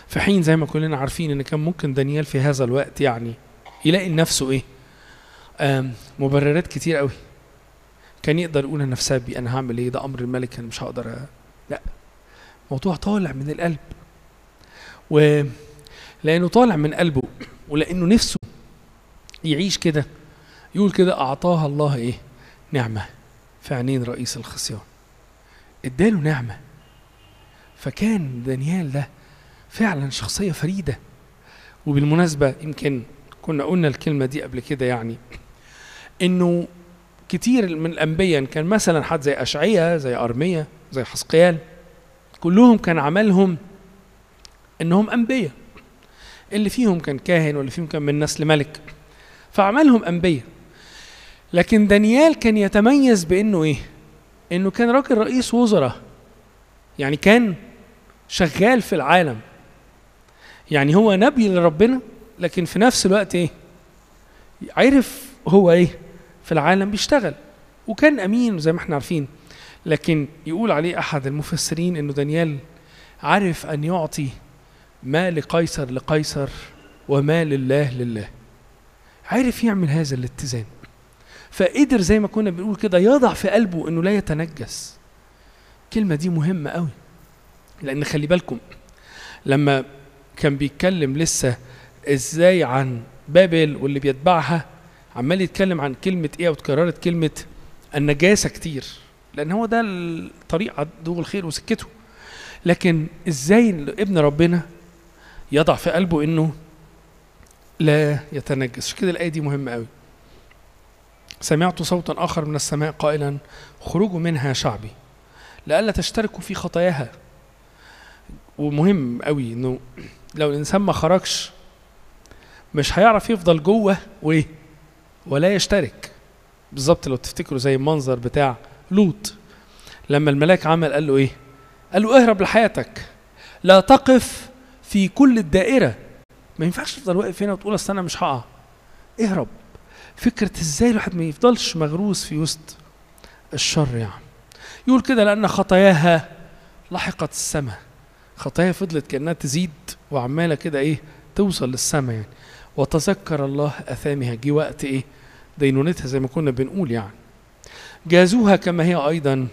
في حين زي ما كلنا عارفين ان كان ممكن دانيال في هذا الوقت يعني يلاقي لنفسه ايه آم، مبررات كتير قوي كان يقدر يقول انا في سبي انا هعمل ايه ده امر الملك انا مش هقدر أ... لا موضوع طالع من القلب و لانه طالع من قلبه ولانه نفسه يعيش كده يقول كده اعطاها الله ايه نعمه في عينين رئيس الخصيان اداله نعمه فكان دانيال ده فعلا شخصيه فريده وبالمناسبه يمكن كنا قلنا الكلمه دي قبل كده يعني انه كتير من الانبياء كان مثلا حد زي اشعياء زي ارميا زي حسقيال كلهم كان عملهم انهم انبياء اللي فيهم كان كاهن واللي فيهم كان من نسل ملك فعملهم انبياء لكن دانيال كان يتميز بانه ايه انه كان راجل رئيس وزراء يعني كان شغال في العالم يعني هو نبي لربنا لكن في نفس الوقت ايه عرف هو ايه في العالم بيشتغل وكان امين زي ما احنا عارفين لكن يقول عليه احد المفسرين انه دانيال عرف ان يعطي ما لقيصر لقيصر وما لله لله عرف يعمل هذا الاتزان فقدر زي ما كنا بنقول كده يضع في قلبه انه لا يتنجس الكلمه دي مهمه قوي لان خلي بالكم لما كان بيتكلم لسه ازاي عن بابل واللي بيتبعها عمال يتكلم عن كلمه ايه وتكررت كلمه النجاسه كتير لان هو ده الطريق عدو الخير وسكته لكن ازاي ابن ربنا يضع في قلبه انه لا يتنجس عشان كده الايه دي مهمه قوي سمعت صوتا اخر من السماء قائلا خرجوا منها شعبي لئلا تشتركوا في خطاياها ومهم قوي انه لو الانسان ما خرجش مش هيعرف يفضل جوه وايه ولا يشترك بالظبط لو تفتكروا زي المنظر بتاع لوط لما الملاك عمل قال له ايه قال له اهرب لحياتك لا تقف في كل الدائره ما ينفعش تفضل واقف هنا وتقول اصل انا مش هقع اهرب فكره ازاي الواحد ما يفضلش مغروس في وسط الشر يعني يقول كده لان خطاياها لحقت السماء خطاياها فضلت كانها تزيد وعماله كده ايه توصل للسماء يعني وتذكر الله اثامها جه وقت ايه دينونتها زي ما كنا بنقول يعني جازوها كما هي ايضا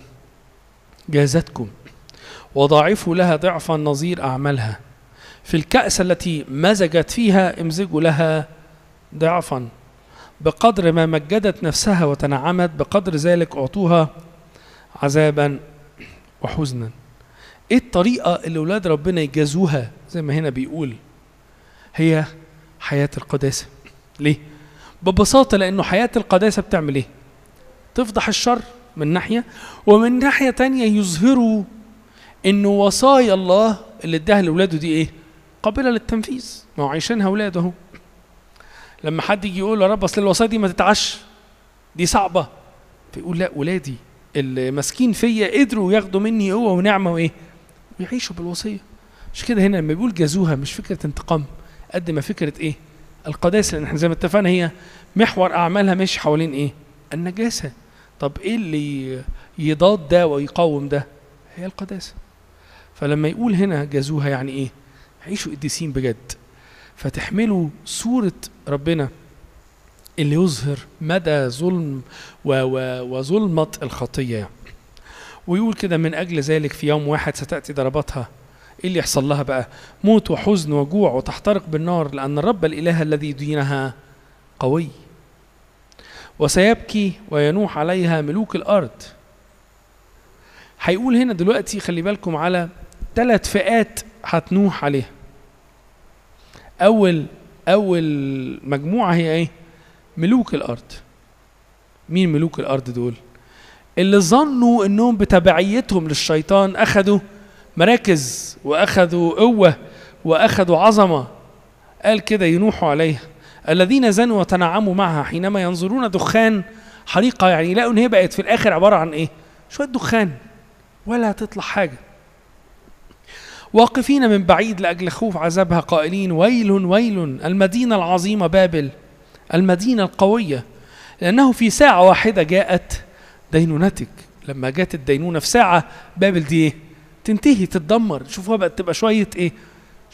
جازتكم وضاعفوا لها ضعفا نظير اعمالها في الكأس التي مزجت فيها امزجوا لها ضعفا بقدر ما مجدت نفسها وتنعمت بقدر ذلك اعطوها عذابا وحزنا ايه الطريقه اللي اولاد ربنا يجازوها زي ما هنا بيقول هي حياه القداسه ليه ببساطه لانه حياه القداسه بتعمل ايه تفضح الشر من ناحيه ومن ناحيه تانية يظهروا انه وصايا الله اللي اداها لاولاده دي ايه قابله للتنفيذ ما هو عايشينها اولاده اهو لما حد يجي يقول يا رب اصل الوصايا دي ما تتعش دي صعبه فيقول لا ولادي اللي ماسكين فيا قدروا ياخدوا مني قوه ونعمه وايه ويعيشوا بالوصيه مش كده هنا لما بيقول جازوها مش فكره انتقام قد ما فكره ايه القداسه لان احنا زي ما اتفقنا هي محور اعمالها ماشي حوالين ايه النجاسه طب ايه اللي يضاد ده ويقاوم ده هي القداسه فلما يقول هنا جازوها يعني ايه عيشوا قديسين بجد فتحملوا صورة ربنا اللي يظهر مدى ظلم و و وظلمة الخطية يعني. ويقول كده من أجل ذلك في يوم واحد ستأتي ضرباتها إيه اللي يحصل لها بقى موت وحزن وجوع وتحترق بالنار لأن الرب الإله الذي دينها قوي وسيبكي وينوح عليها ملوك الأرض هيقول هنا دلوقتي خلي بالكم على ثلاث فئات هتنوح عليها اول اول مجموعه هي ايه ملوك الارض مين ملوك الارض دول اللي ظنوا انهم بتبعيتهم للشيطان اخذوا مراكز واخذوا قوه واخذوا عظمه قال كده ينوحوا عليها الذين زنوا وتنعموا معها حينما ينظرون دخان حريقه يعني يلاقوا ان هي بقت في الاخر عباره عن ايه شويه دخان ولا تطلع حاجه واقفين من بعيد لاجل خوف عذابها قائلين ويل ويل المدينه العظيمه بابل المدينه القويه لانه في ساعه واحده جاءت دينونتك لما جت الدينونه في ساعه بابل دي ايه تنتهي تتدمر شوفوها بقت تبقى شويه ايه